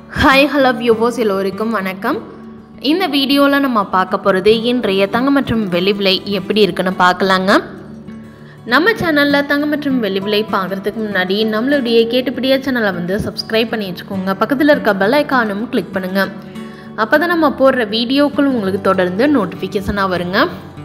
hi hello viewers எல்லோருக்கும் வணக்கம் இந்த வீடியோவில் நம்ம பார்க்க போகிறது இன்றைய தங்கம் மற்றும் வெள்ளி விலை எப்படி இருக்குன்னு பார்க்கலாங்க நம்ம சேனலில் தங்கம் மற்றும் வெள்ளி விலை பார்க்குறதுக்கு முன்னாடி நம்மளுடைய கேட்டுப்படியா சேனலை வந்து சப்ஸ்கிரைப் பண்ணி வச்சுக்கோங்க பக்கத்தில் இருக்க பெல் ஐக்கானும் கிளிக் பண்ணுங்கள் அப்போ தான் நம்ம போடுற வீடியோக்கள் உங்களுக்கு தொடர்ந்து நோட்டிஃபிகேஷனாக வருங்க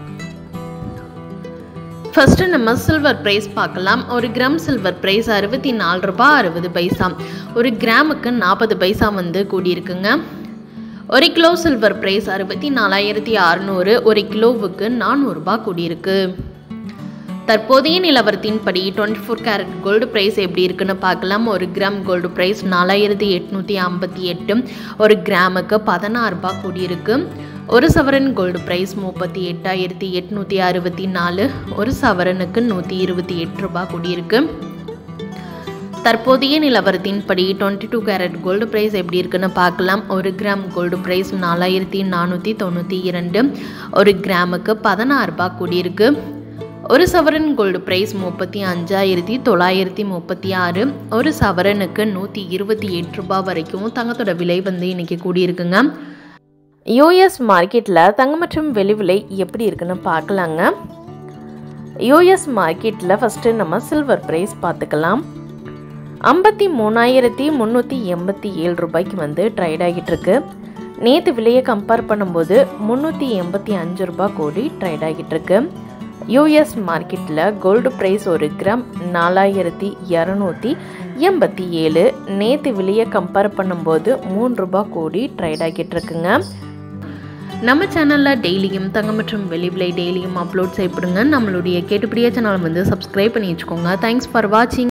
ஃபஸ்ட்டு நம்ம சில்வர் ப்ரைஸ் பார்க்கலாம் ஒரு கிராம் சில்வர் ப்ரைஸ் அறுபத்தி நாலு ரூபாய் அறுபது பைசா ஒரு கிராமுக்கு நாற்பது பைசா வந்து கூடியிருக்குங்க ஒரு கிலோ சில்வர் ப்ரைஸ் அறுபத்தி நாலாயிரத்தி அறநூறு ஒரு கிலோவுக்கு நானூறுரூபா கூடியிருக்கு தற்போதைய நிலவரத்தின்படி twenty four carat gold price எப்படி இருக்குன்னு பார்க்கலாம் ஒரு கிராம் கோல்டு ப்ரைஸ் நாலாயிரத்தி எட்நூற்றி ஐம்பத்தி எட்டு ஒரு கிராமுக்கு பதினாறு ரூபாய் கூடியிருக்கு ஒரு சவரன் கோல்டு ப்ரைஸ் முப்பத்தி எட்டாயிரத்தி எட்நூற்றி அறுபத்தி நாலு ஒரு சவரனுக்கு நூற்றி இருபத்தி எட்டு ரூபாய் கூடியிருக்கு தற்போதைய நிலவரத்தின்படி twenty two carat gold price எப்படி இருக்குன்னு பார்க்கலாம் ஒரு கிராம் கோல்டு ப்ரைஸ் நாலாயிரத்தி நானூற்றி தொண்ணூற்றி இரண்டு ஒரு கிராமுக்கு பதினாறு ரூபாய் கூடியிருக்கு ஒரு சவரன் கோல்டு ப்ரைஸ் முப்பத்தி அஞ்சாயிரத்தி தொள்ளாயிரத்தி முப்பத்தி ஆறு ஒரு சவரனுக்கு நூற்றி இருபத்தி எட்டு ரூபாய் வரைக்கும் தங்கத்தோட விலை வந்து இன்றைக்கி கூடியிருக்குங்க யூஎஸ் மார்க்கெட்டில் தங்கம் மற்றும் வெளி விலை எப்படி இருக்குன்னு பார்க்கலாங்க யூஎஸ் மார்க்கெட்டில் ஃபஸ்ட்டு நம்ம சில்வர் ப்ரைஸ் பார்த்துக்கலாம் ஐம்பத்தி மூணாயிரத்தி முந்நூற்றி எண்பத்தி ஏழு ரூபாய்க்கு வந்து ட்ரைட் ஆகிட்டு இருக்கு நேற்று விலையை கம்பேர் பண்ணும்போது முந்நூற்றி எண்பத்தி அஞ்சு ரூபாய் கோடி ட்ரைட் ஆகிட்டு இருக்கு யூஎஸ் மார்க்கெட்டில் கோல்டு ப்ரைஸ் ஒரு கிராம் நாலாயிரத்தி இரநூத்தி எண்பத்தி ஏழு நேற்று விலையை கம்பேர் பண்ணும்போது மூணு ரூபாய் கோடி ட்ரைட் ஆகிட்டு இருக்குங்க நம்ம சேனலில் டெய்லியும் தங்கம் மற்றும் வெளி விலை டெய்லியும் அப்லோட் செய்யப்படுங்க நம்மளுடைய கேட்டுப்படியே சேனல் வந்து சப்ஸ்கிரைப் பண்ணி வச்சுக்கோங்க தேங்க்ஸ் ஃபார் வாட்சிங்